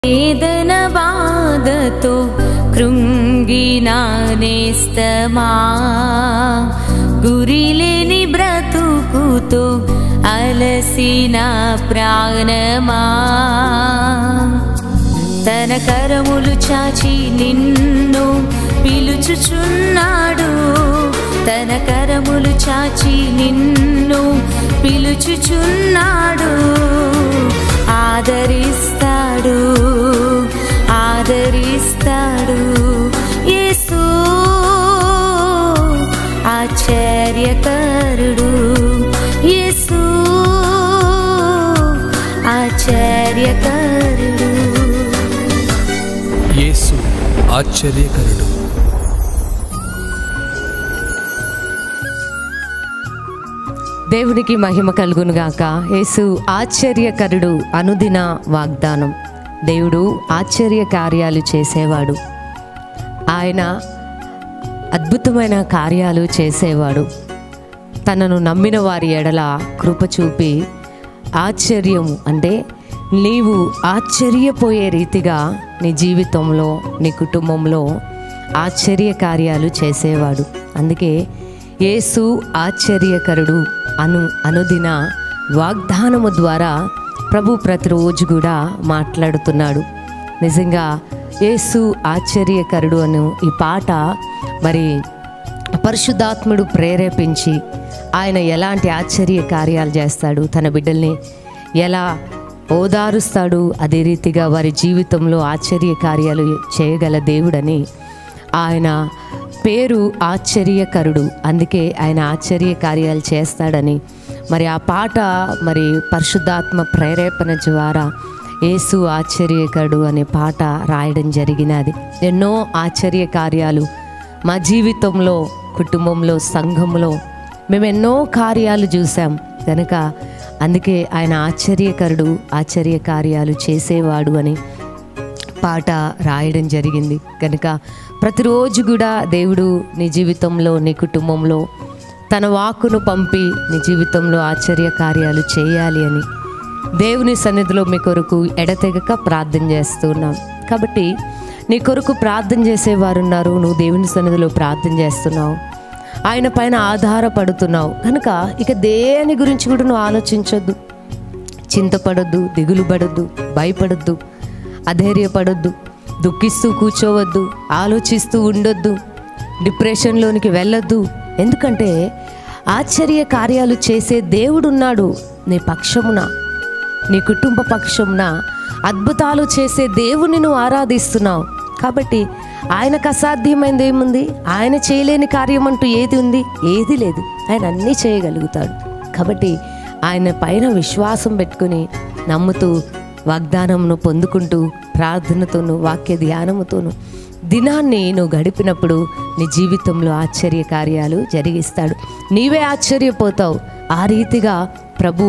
వేదన బాధతో కృంగిన నేస్తమా గురిలేని బ్రతుకుతో అలసిన ప్రాణమా తన కరములు చాచి నిన్ను పిలుచుచున్నాడు తన కరములు చాచి నిన్ను పిలుచుచున్నాడు ఆదరిస్తాడు ఆదరిస్తాడు యేసు ఆశ్చర్యకరుడు యేసు ఆశ్చర్యకరుడు యేసు ఆశ్చర్యకరుడు దేవునికి మహిమ కలుగును గాక యేసు ఆశ్చర్యకరుడు అనుదిన వాగ్దానం దేవుడు ఆశ్చర్య కార్యాలు చేసేవాడు ఆయన అద్భుతమైన కార్యాలు చేసేవాడు తనను నమ్మిన వారి ఎడల కృప చూపి ఆశ్చర్యము అంటే నీవు ఆశ్చర్యపోయే రీతిగా నీ జీవితంలో నీ కుటుంబంలో ఆశ్చర్య కార్యాలు చేసేవాడు అందుకే యేసు ఆశ్చర్యకరుడు అను అనుదిన వాగ్దానము ద్వారా ప్రభు ప్రతిరోజు కూడా మాట్లాడుతున్నాడు నిజంగా యేసు ఆశ్చర్యకరుడు అను ఈ పాట మరి పరిశుద్ధాత్ముడు ప్రేరేపించి ఆయన ఎలాంటి ఆశ్చర్య కార్యాలు చేస్తాడు తన బిడ్డల్ని ఎలా ఓదారుస్తాడు అదే రీతిగా వారి జీవితంలో ఆశ్చర్య కార్యాలు చేయగల దేవుడని ఆయన పేరు ఆశ్చర్యకరుడు అందుకే ఆయన ఆశ్చర్య కార్యాలు చేస్తాడని మరి ఆ పాట మరి పరిశుద్ధాత్మ ప్రేరేపణ ద్వారా యేసు ఆశ్చర్యకరుడు అనే పాట రాయడం జరిగినది ఎన్నో ఆశ్చర్య కార్యాలు మా జీవితంలో కుటుంబంలో సంఘంలో మేము ఎన్నో కార్యాలు చూసాం కనుక అందుకే ఆయన ఆశ్చర్యకరుడు ఆశ్చర్య కార్యాలు చేసేవాడు అని పాట రాయడం జరిగింది కనుక ప్రతిరోజు కూడా దేవుడు నీ జీవితంలో నీ కుటుంబంలో తన వాక్కును పంపి నీ జీవితంలో ఆశ్చర్య కార్యాలు చేయాలి అని దేవుని సన్నిధిలో మీ కొరకు ఎడతెగక ప్రార్థన చేస్తున్నాం కాబట్టి నీ కొరకు ప్రార్థన చేసేవారు ఉన్నారు నువ్వు దేవుని సన్నిధిలో ప్రార్థన చేస్తున్నావు ఆయన పైన ఆధారపడుతున్నావు కనుక ఇక దేని గురించి కూడా నువ్వు ఆలోచించొద్దు చింతపడొద్దు దిగులు పడొద్దు భయపడొద్దు అధైర్యపడొద్దు దుఃఖిస్తూ కూర్చోవద్దు ఆలోచిస్తూ ఉండొద్దు డిప్రెషన్లోనికి వెళ్ళొద్దు ఎందుకంటే ఆశ్చర్య కార్యాలు చేసే దేవుడున్నాడు నీ పక్షమున నీ కుటుంబ పక్షమున అద్భుతాలు చేసే దేవుని నువ్వు ఆరాధిస్తున్నావు కాబట్టి ఆయనకు అసాధ్యమైనది ఏముంది ఆయన చేయలేని కార్యం అంటూ ఏది ఉంది ఏది లేదు ఆయన అన్నీ చేయగలుగుతాడు కాబట్టి ఆయన పైన విశ్వాసం పెట్టుకుని నమ్ముతూ వాగ్దానంను పొందుకుంటూ ప్రార్థనతోనూ వాక్య ధ్యానముతోనూ దినాన్ని నువ్వు గడిపినప్పుడు నీ జీవితంలో ఆశ్చర్య కార్యాలు జరిగిస్తాడు నీవే ఆశ్చర్యపోతావు ఆ రీతిగా ప్రభు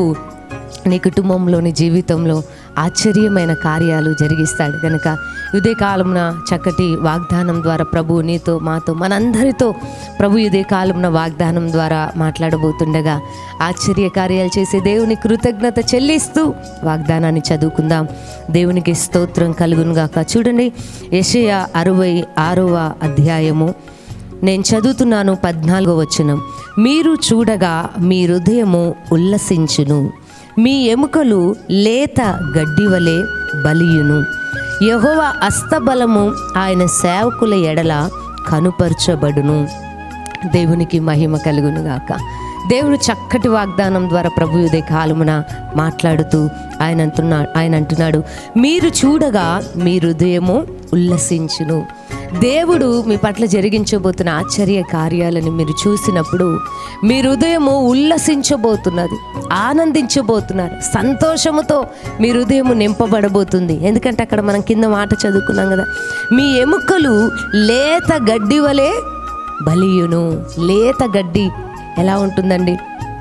నీ కుటుంబంలో నీ జీవితంలో ఆశ్చర్యమైన కార్యాలు జరిగిస్తాడు కనుక ఇదే కాలంన చక్కటి వాగ్దానం ద్వారా ప్రభు నీతో మాతో మనందరితో ప్రభు ఇదే కాలంన వాగ్దానం ద్వారా మాట్లాడబోతుండగా ఆశ్చర్య కార్యాలు చేసే దేవుని కృతజ్ఞత చెల్లిస్తూ వాగ్దానాన్ని చదువుకుందాం దేవునికి స్తోత్రం కలుగునుగాక చూడండి యెషయా అరవై ఆరవ అధ్యాయము నేను చదువుతున్నాను పద్నాలుగో వచనం మీరు చూడగా మీ హృదయము ఉల్లసించును మీ ఎముకలు లేత గడ్డివలే బలియును యహోవ అస్తబలము ఆయన సేవకుల ఎడల కనుపరచబడును దేవునికి మహిమ కలుగునుగాక దేవుడు చక్కటి వాగ్దానం ద్వారా ప్రభు ఇదే కాలమున మాట్లాడుతూ ఆయన అంటున్నాడు ఆయన అంటున్నాడు మీరు చూడగా మీ హృదయము ఉల్లసించును దేవుడు మీ పట్ల జరిగించబోతున్న ఆశ్చర్య కార్యాలను మీరు చూసినప్పుడు మీ హృదయము ఉల్లసించబోతున్నది ఆనందించబోతున్నారు సంతోషముతో మీ హృదయము నింపబడబోతుంది ఎందుకంటే అక్కడ మనం కింద మాట చదువుకున్నాం కదా మీ ఎముకలు లేత గడ్డి వలె బలియును లేత గడ్డి ఎలా ఉంటుందండి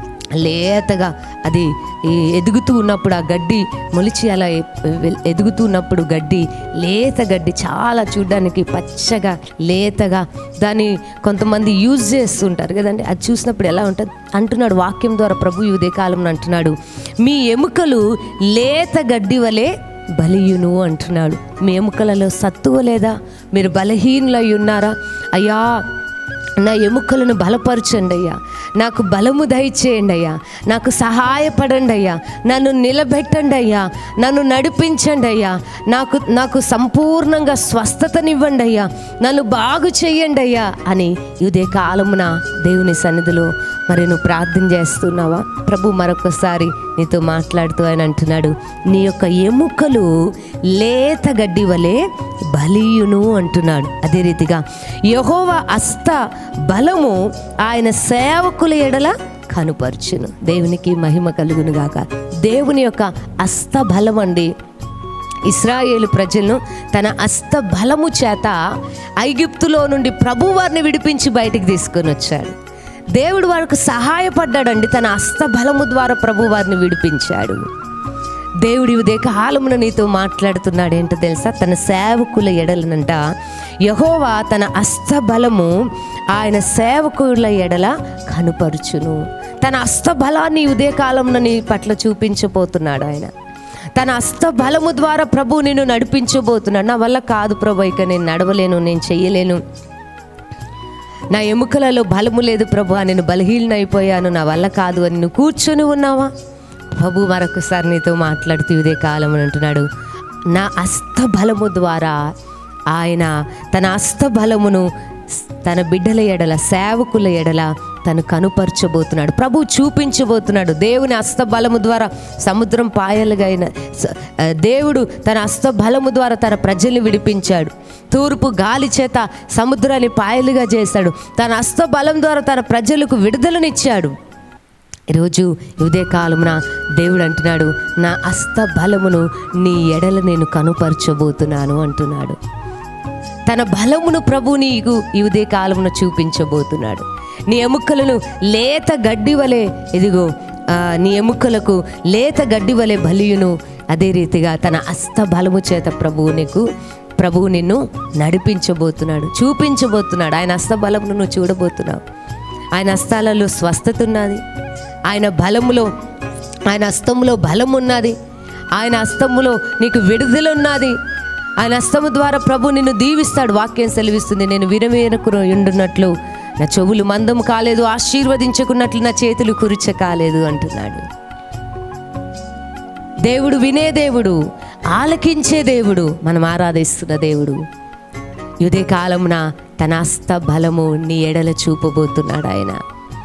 లేతగా అది ఈ ఎదుగుతూ ఉన్నప్పుడు ఆ గడ్డి మొలిచి అలా ఎ- ఎదుగుతూ ఉన్నప్పుడు గడ్డి లేత గడ్డి చాలా చూడడానికి పచ్చగా లేతగా దాన్ని కొంతమంది యూజ్ చేస్తుంటారు కదండి అది చూసినప్పుడు ఎలా ఉంటుంది అంటున్నాడు వాక్యం ద్వారా ప్రభు ఈ ఉదయ కాలంలో అంటున్నాడు మీ ఎముకలు లేత గడ్డి వలె బలియును అంటున్నాడు మీ ఎముకలలో సత్తువ లేదా మీరు బలహీనులై ఉన్నారా అయ్యా నా ఎముకలను బలపరచండి అయ్యా నాకు బలము దయచేయండి అయ్యా నాకు సహాయపడండి అయ్యా నన్ను నిలబెట్టండి అయ్యా నన్ను నడిపించండి అయ్యా నాకు నాకు సంపూర్ణంగా స్వస్థతనివ్వండి అయ్యా నన్ను బాగు చేయండి అయ్యా అని ఇదే కాలమున దేవుని సన్నిధిలో మరి నువ్వు ప్రార్థన చేస్తున్నావా ప్రభు మరొకసారి నీతో మాట్లాడుతూ ఆయన అంటున్నాడు నీ యొక్క ఎముకలు లేత గడ్డి వలె బలియును అంటున్నాడు అదే రీతిగా యహోవ అస్త బలము ఆయన సేవకుల ఎడల కనుపరుచును దేవునికి మహిమ కలుగును గాక దేవుని యొక్క అస్త బలం అండి ఇస్రాయేలు ప్రజలను తన అస్త బలము చేత ఐగుప్తులో నుండి ప్రభు వారిని విడిపించి బయటికి తీసుకొని వచ్చాడు దేవుడు వారికి సహాయపడ్డాడండి తన అస్త బలము ద్వారా ప్రభు వారిని విడిపించాడు దేవుడి ఉదయ కాలమున నీతో మాట్లాడుతున్నాడు ఏంటో తెలుసా తన సేవకుల ఎడలనంట యహోవా తన అస్త బలము ఆయన సేవకుల ఎడల కనుపరుచును తన అస్త బలాన్ని ఉదయ కాలమున నీ పట్ల చూపించబోతున్నాడు ఆయన తన అస్త బలము ద్వారా ప్రభు నిన్ను నడిపించబోతున్నాడు నా వల్ల కాదు ప్రభు ఇక నేను నడవలేను నేను చెయ్యలేను నా ఎముకలలో బలము లేదు ప్రభు నేను బలహీనైపోయాను నా వల్ల కాదు అని నువ్వు కూర్చొని ఉన్నావా ప్రభు మరొకసారి నీతో మాట్లాడుతూ ఇదే కాలం అని అంటున్నాడు నా అస్త బలము ద్వారా ఆయన తన అస్త బలమును తన బిడ్డల ఎడల సేవకుల ఎడల తను కనుపరచబోతున్నాడు ప్రభు చూపించబోతున్నాడు దేవుని అస్త బలము ద్వారా సముద్రం పాయలుగా అయిన స- ఆ, దేవుడు తన అస్త బలము ద్వారా తన ప్రజల్ని విడిపించాడు తూర్పు గాలి చేత సముద్రాన్ని పాయలుగా చేశాడు తన అస్త బలం ద్వారా తన ప్రజలకు విడుదలనిచ్చాడు ఈరోజు ఉదయ కాలమున దేవుడు అంటున్నాడు నా అస్త బలమును నీ ఎడల నేను కనుపరచబోతున్నాను అంటున్నాడు తన బలమును ప్రభు నీకు ఈ ఉదయ కాలమున చూపించబోతున్నాడు నీ ఎముకలను లేత గడ్డి వలె ఇదిగో ఆ, నీ ఎముకలకు లేత గడ్డి వలె బలియును అదే రీతిగా తన అస్త బలము చేత ప్రభువు నీకు ప్రభువు నిన్ను నడిపించబోతున్నాడు చూపించబోతున్నాడు ఆయన హస్త బలమును నువ్వు చూడబోతున్నావు ఆయన హస్తాలలో స్వస్థత ఉన్నది ఆయన బలములో ఆయన హస్తములో బలం ఉన్నది ఆయన హస్తములో నీకు విడుదల ఉన్నది ఆయన హస్తము ద్వారా ప్రభు నిన్ను దీవిస్తాడు వాక్యం సెలవిస్తుంది నేను వినవేనకు ఉండున్నట్లు నా చెవులు మందము కాలేదు ఆశీర్వదించుకున్నట్లు నా చేతులు కురిచ కాలేదు అంటున్నాడు దేవుడు వినే దేవుడు ఆలకించే దేవుడు మనం ఆరాధిస్తున్న దేవుడు ఇదే కాలమున తన హస్త బలము నీ ఎడల చూపబోతున్నాడు ఆయన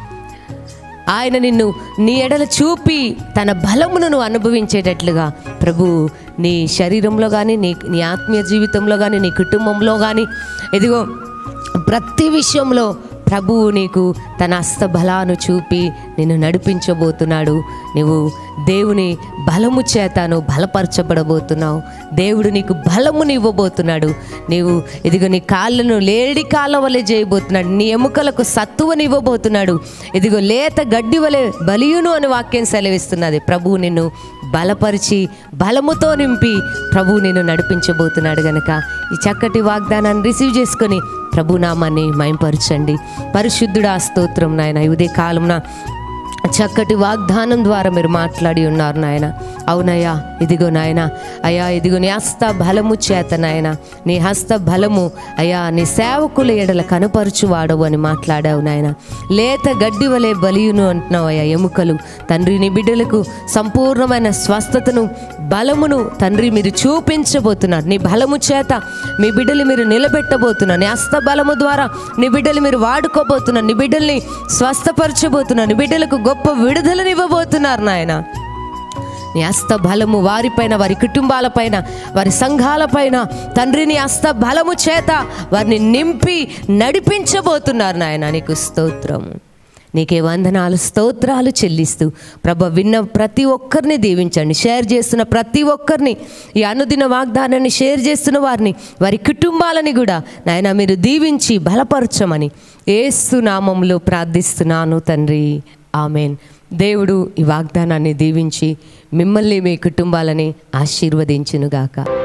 ఆయన నిన్ను నీ ఎడల చూపి తన బలమును నువ్వు అనుభవించేటట్లుగా ప్రభు నీ శరీరంలో కానీ నీ నీ ఆత్మీయ జీవితంలో కానీ నీ కుటుంబంలో కానీ ఇదిగో ప్రతి విషయంలో ప్రభువు నీకు తన హస్త బలాను చూపి నిన్ను నడిపించబోతున్నాడు నువ్వు దేవుని బలము చేత నువ్వు బలపరచబడబోతున్నావు దేవుడు నీకు బలముని ఇవ్వబోతున్నాడు నీవు ఇదిగో నీ కాళ్ళను లేడి కాళ్ళ వలె చేయబోతున్నాడు నీ ఎముకలకు సత్తువని ఇవ్వబోతున్నాడు ఇదిగో లేత గడ్డి వలె బలియును అని వాక్యం సెలవిస్తున్నది ప్రభువు నిన్ను బలపరిచి బలముతో నింపి ప్రభువు నిన్ను నడిపించబోతున్నాడు గనక ఈ చక్కటి వాగ్దానాన్ని రిసీవ్ చేసుకొని ప్రభు నామాన్ని మైంపరచండి పరిశుద్ధుడా స్తోత్రం నాయన ఉదయ కాలంన చక్కటి వాగ్దానం ద్వారా మీరు మాట్లాడి ఉన్నారు నాయన అవునయ్యా ఇదిగో నాయన అయ్యా ఇదిగో నీ హస్త బలము చేత నాయన నీ హస్త బలము అయ్యా నీ సేవకుల ఎడల కనుపరుచువాడవు అని మాట్లాడావు నాయన లేత గడ్డి వలె బలియును అంటున్నావు అయ్యా ఎముకలు తండ్రి నీ బిడ్డలకు సంపూర్ణమైన స్వస్థతను బలమును తండ్రి మీరు చూపించబోతున్నారు నీ బలము చేత మీ బిడ్డలు మీరు నిలబెట్టబోతున్నారు నీ హస్త బలము ద్వారా నీ బిడ్డలు మీరు వాడుకోబోతున్నారు నీ బిడ్డల్ని స్వస్థపరచబోతున్నారు నీ బిడ్డలకు గొప్ప విడుదలనివ్వబోతున్నారు నాయన నీ హస్త బలము వారిపైన వారి కుటుంబాలపైన వారి సంఘాలపైన తండ్రిని హస్త బలము చేత వారిని నింపి నడిపించబోతున్నారు నాయన నీకు స్తోత్రం నీకే వందనాలు స్తోత్రాలు చెల్లిస్తూ ప్రభ విన్న ప్రతి ఒక్కరిని దీవించండి షేర్ చేస్తున్న ప్రతి ఒక్కరిని ఈ అనుదిన వాగ్దానాన్ని షేర్ చేస్తున్న వారిని వారి కుటుంబాలని కూడా నాయన మీరు దీవించి బలపరచమని ఏసు నామంలో ప్రార్థిస్తున్నాను తండ్రి ఆమెన్ దేవుడు ఈ వాగ్దానాన్ని దీవించి మిమ్మల్ని మీ కుటుంబాలని ఆశీర్వదించునుగాక